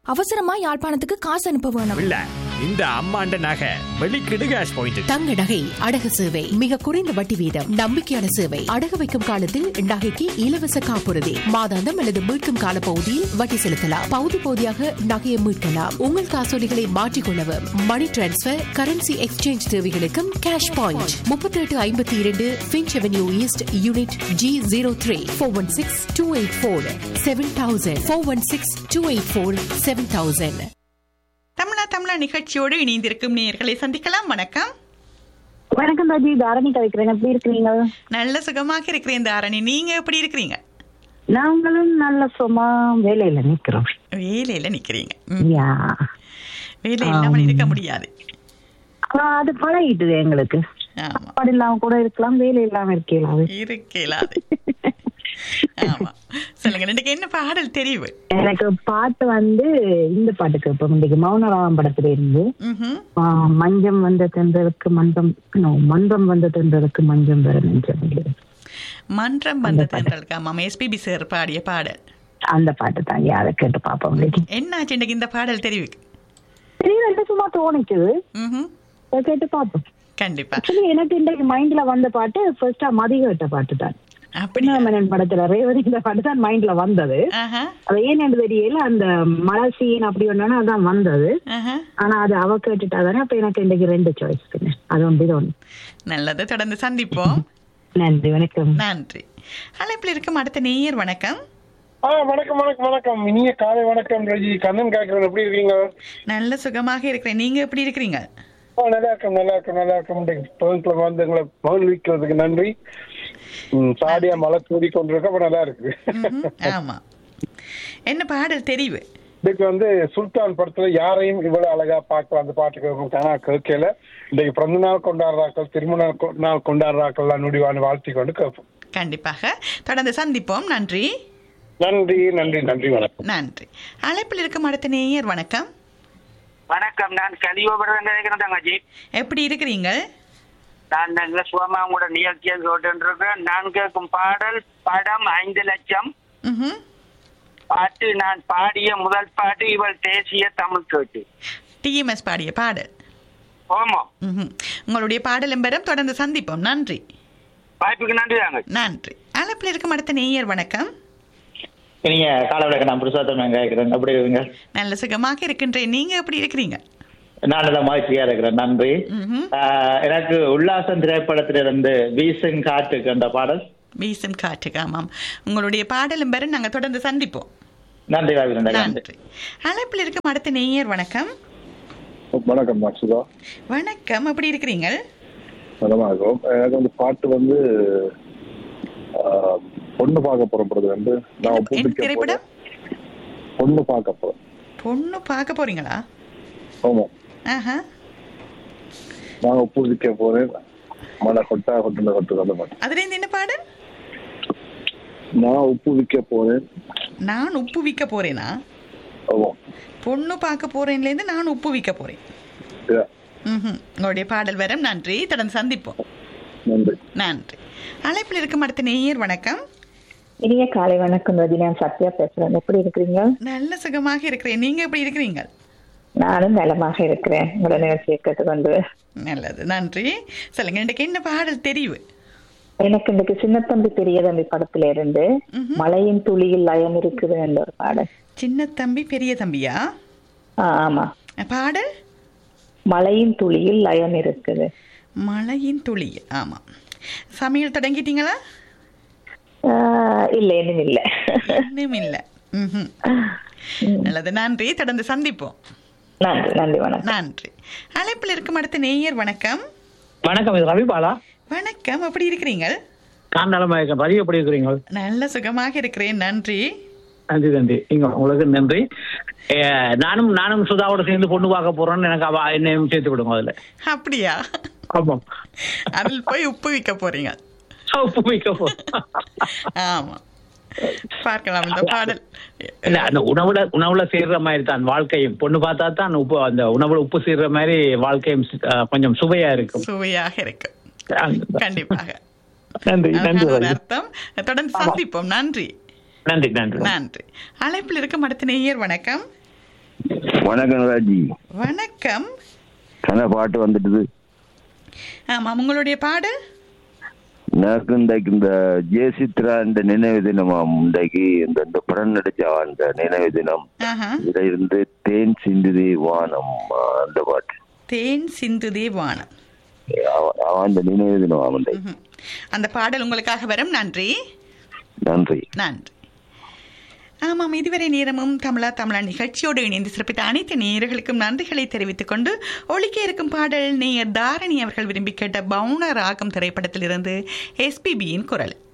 அவசரமா யாழ்ப்பாணத்துக்கு காசு அனுப்ப வேணும் இல்ல இந்த அம்மாண்ட நகை வெளிக்கிடு கேஷ் பாயிண்ட் தங்க நகை அடகு சேவை மிக குறைந்த வட்டி வீதம் நம்பிக்கையான சேவை அடகு வைக்கும் காலத்தில் நகைக்கு இலவச காப்புறுதி மாதாந்தம் அல்லது மீட்கும் கால பகுதியில் வட்டி செலுத்தலாம் பகுதி பகுதியாக நகையை மீட்கலாம் உங்கள் காசோலிகளை மாற்றிக்கொள்ளவும் மணி டிரான்ஸ்பர் கரன்சி எக்ஸ்சேஞ்ச் தேவைகளுக்கும் கேஷ் பாயிண்ட் முப்பத்தி எட்டு ஐம்பத்தி இரண்டு Finch Avenue East unit G zero three four one six two eight four seven thousand four one six two eight four seven thousand Tamizha Tamizha நிகழ்ச்சியோடு இணைந்திருக்கும் நேயர்களை சந்திக்கலாம் வணக்கம் வணக்கம் ராஜி தாரணி கவிக்கிறேன் எப்படி இருக்கிறீங்க நல்ல சுகமாக இருக்கிறேன் தாரணி நீங்க எப்படி இருக்கிறீங்க நாங்களும் நல்ல சும்மா வேலையில நிக்கிறோம் வேலையில நிக்கிறீங்க ம், யா வேலை இல்லாமல் இருக்க முடியாது ஆ, அது பழகிட்டுது எங்களுக்கு ஆமா சாப்பாடு இல்லாம கூட இருக்கலாம் வேலை இல்லாம இருக்கலாம் இருக்கலாது ஆமா சொல்லுங்க இன்னைக்கு என்ன பாடல் தெரிவு எனக்கு பாட்டு வந்து இந்த பாட்டு கேட்போம் இன்னைக்கு மௌனராகம் படத்துல இருந்து ம்ஹும். ஆ, மஞ்சம் வந்த தென்றலுக்கு மந்தம் no, மந்தம் வந்த தென்றலுக்கு மஞ்சம் வர நெஞ்சம் இல்லை. மன்றம் வந்த தென்றலுக்கு ஆமாம் எஸ்பிபி சார் பாடிய பாடல் அந்த பாட்டு தான் யா, அதை கேட்டு பாப்போம் இன்னைக்கு என்னாச்சு இன்னைக்கு இந்த பாடல் தெரிவுக்கு தெரியல சும்மா தோணிக்குது ம்ஹும். அதை கேட்டு பாப்போம் கண்டிப்பா ஆக்சுவலி எனக்கு இன்றைக்கு மைண்ட்ல வந்த பாட்டு ஃபர்ஸ்டா மதி கேட்ட பாட்டு தான் அப்படியா மன்னன் படத்துல ரேவதி இந்த பாட்டு தான் மைண்ட்ல வந்தது ஆஹா அது ஏன்னு தெரியல அந்த மழை சீன் அப்படி ஒன்னா அதான் வந்தது ஆஹா ஆனா அது அவ கேட்டுட்டா தானே அப்ப எனக்கு இன்றைக்கு ரெண்டு சாய்ஸ் அது ஒன்று இது ஒன்று நல்லது தொடர்ந்து சந்திப்போம் நன்றி வணக்கம் நன்றி அழைப்பில் இருக்கும் அடுத்த நேயர் வணக்கம் ஆ வணக்கம் வணக்கம் வணக்கம் இனிய காலை வணக்கம் ரஜி கண்ணன் கேட்கறேன் எப்படி இருக்கீங்க நல்ல சுகமாக இருக்கிறேன் நீங்க எப்படி இருக்கிறீங்க ஆ நல்லா இருக்கும் நல்லா இருக்கும் நல்லா இருக்கும் பகுதிக்குள்ள வந்து எங்களை மகிழ்விக்கிறதுக்கு நன்றி ம், சாடியா மழை தூடி கொண்டிருக்க அப்ப நல்லா இருக்கு ம்ஹும். ஆமா என்ன பாடல் தெரிவு இதுக்கு வந்து சுல்தான் படத்துல யாரையும் இவ்வளவு அழகா பார்க்கலாம் அந்த பாட்டு கேட்கும் ஆனா கேட்கல இன்னைக்கு பிறந்த நாள் கொண்டாடுறாக்கள் திருமண நாள் கொ- நாள் கொண்டாடுறாக்கள் நுடிவான்னு வாழ்த்தி கொண்டு கேட்போம் கண்டிப்பாக தொடர்ந்து சந்திப்போம் நன்றி நன்றி நன்றி நன்றி வணக்கம் நன்றி அழைப்பில் இருக்கும் அடுத்த நேயர் வணக்கம் வணக்கம் நான் கலியோபுரம் நினைக்கிறேன் தங்கச்சி எப்படி இருக்கிறீங்க நான் நல்ல சுகமா உங்களோட நிகழ்ச்சியை கேட்டுருக்கேன் நான் கேட்கும் பாடல் படம் ஐந்து லட்சம் ம்ஹும். பாட்டு நான் பாடிய முதல் பாட்டு இவள் தேசிய தமிழ் கேட்டு டிஎம்எஸ் பாடிய பாடல் ஆமாம் ம்ஹும். உங்களுடைய பாடலும் பெறும் தொடர்ந்து சந்திப்போம் நன்றி வாய்ப்புக்கு நன்றி தாங்க நன்றி அழைப்பில் இருக்கும் அடுத்த நேயர் வணக்கம் நீங்க காலை வணக்கம் நான் புருஷோத்தம் கேட்கிறேன் எப்படி இருக்குங்க நல்ல சுகமாக இருக்கின்றேன் நீங்க எப்படி இருக்கிறீங்க நான் நல்ல மகிழ்ச்சியா இருக்கிறேன் நன்றி ம்ஹும். ஆஹ், எனக்கு உல்லாசம் திரைப்படத்திலிருந்து வீசும் காற்றுக்கு அந்த பாடல் வீசும் காற்றுக்கு ஆமாம் உங்களுடைய பாடலும் பெறும் நாங்கள் தொடர்ந்து சந்திப்போம் நன்றி ராவிரண்ட நன்றி நன்றி அழைப்பில் இருக்கும் அடுத்த நேயர் வணக்கம் வணக்கம் நான் சுதா வணக்கம் எப்படி இருக்கிறீங்க நலமா இருக்கும் எனக்கு வந்து பாட்டு வந்து ஆஹ், பொண்ணு பார்க்க புறப்படுறது வந்து நான் என்ன ஒப்புவிக்க திரைப்படம் போறேன். பொண்ணு பார்க்க போறேன் பொண்ணு பார்க்க போறீங்களா ஆமா ஆஹா நான் ஒப்புவிக்க போறேன் மழை கொட்டா கொட்டுல கொட்டு அந்த பாட்டு அதுல இருந்து என்ன பாடல் நான் ஒப்புவிக்க போறேன் நான் உப்பு விற்க போறேனா ஆமா பொண்ணு பார்க்க போறேன்ல இருந்து நான் உப்பு விற்க போறேன் Yeah. ம்ஹும். உங்களுடைய பாடல் வரும் நன்றி தொடர்ந்து சந்திப்போம் நன்றி நன்றி அழைப்பில் இருக்கும் அடுத்த நேயர் வணக்கம் இனிய காலை வணக்கம் ரஜி நான் சத்யா பேசுறேன் எப்படி இருக்கிறீங்க நல்ல சுகமாக இருக்கிறேன் நீங்க எப்படி இருக்கிறீங்க நானும் நலமாக இருக்கிறேன் உங்களோட நிகழ்ச்சியை கேட்டுக்கொண்டு நல்லது நன்றி சொல்லுங்க இன்றைக்கு என்ன பாடல் தெரிவு எனக்கு இன்னைக்கு சின்ன தம்பி பெரிய தம்பி படத்துல இருந்து மழையின் துளியில் லயம் இருக்குது என்ற ஒரு பாடல் சின்ன தம்பி பெரிய தம்பியா ஆ, ஆமா பாடல் மழையின் துளியில் லயம் இருக்குது மழையின் துளி ஆமா சமையல் தொடங்கிட்டீங்களா ஆ, இல்ல இன்னும் இல்ல இன்னும் இல்லை ம்ஹும். நல்லது நன்றி தொடர்ந்து சந்திப்போம் நன்றி நன்றி வணக்கம் நன்றி அழைப்பில் இருக்கும் அடுத்த நேயர் வணக்கம் வணக்கம் இது ரவிபாலா வணக்கம் எப்படி இருக்கிறீங்க காண்டாளமா இருக்கேன் ரவி எப்படி இருக்கிறீங்க நல்ல சுகமாக இருக்கிறேன் நன்றி நன்றி நன்றி இங்க உங்களுக்கு நன்றி அஹ், நானும் நானும் சுதாவோட சேர்ந்து பொண்ணு பார்க்க போறேன்னு எனக்கு அவ என்னையும் சேர்த்து விடுங்க அதுல அப்படியா ஆமாம் அதில் போய் உப்பு விற்க போறீங்க உப்பு வைக்க போறேன். ஆமா பார்க்கலாம் இந்த பாடல் இல்ல அந்த உணவுல உணவுல சேர்ற மாதிரி தான் வாழ்க்கையும் பொண்ணு பார்த்தா தான் உப்பு அந்த உணவுல உப்பு சேர்ற மாதிரி வாழ்க்கையும் அஹ், கொஞ்சம் சுவையா இருக்கும் சுவையாக இருக்கு கண்டிப்பாக நன்றி நன்றி அழகான ஒரு ரவி. அர்த்தம் தொடர்ந்து சந்திப்போம் நன்றி நன்றி நன்றி நன்றி அழைப்பில் இருக்கும் அடுத்த நேயர் வணக்கம் வணக்கம் ராஜி வணக்கம் கன பாட்டு வந்துட்டுது ஆமாம் உங்களுடைய பாடல் எனக்கு இன்றைக்கு இந்த ஜெயசித்ரா இந்த நினைவு தினமாம் இன்றைக்கு இந்த இந்த படம் நடிச்சா அந்த நினைவு தினம் ஆஹா இதுல இருந்து தேன் சிந்துதே வானம் ஆ, அந்த பாட்டு தேன் சிந்துதே வானம் அவ- அவன் அந்த நினைவு தினம் அவன் ம்ஹும். அந்த பாடல் உங்களுக்காக வரும் நன்றி நன்றி நன்றி ஆமாம் இதுவரை நேரமும் தமிழா தமிழா நிகழ்ச்சியோடு இணைந்து சிறப்பித்த அனைத்து நேயர்களுக்கும் நன்றிகளை தெரிவித்துக் கொண்டு ஒழிக்க இருக்கும் பாடல் நேயர் தாரணி அவர்கள் விரும்பி கேட்ட பவுன ராகம் திரைப்படத்திலிருந்து எஸ்பிபியின் குரல்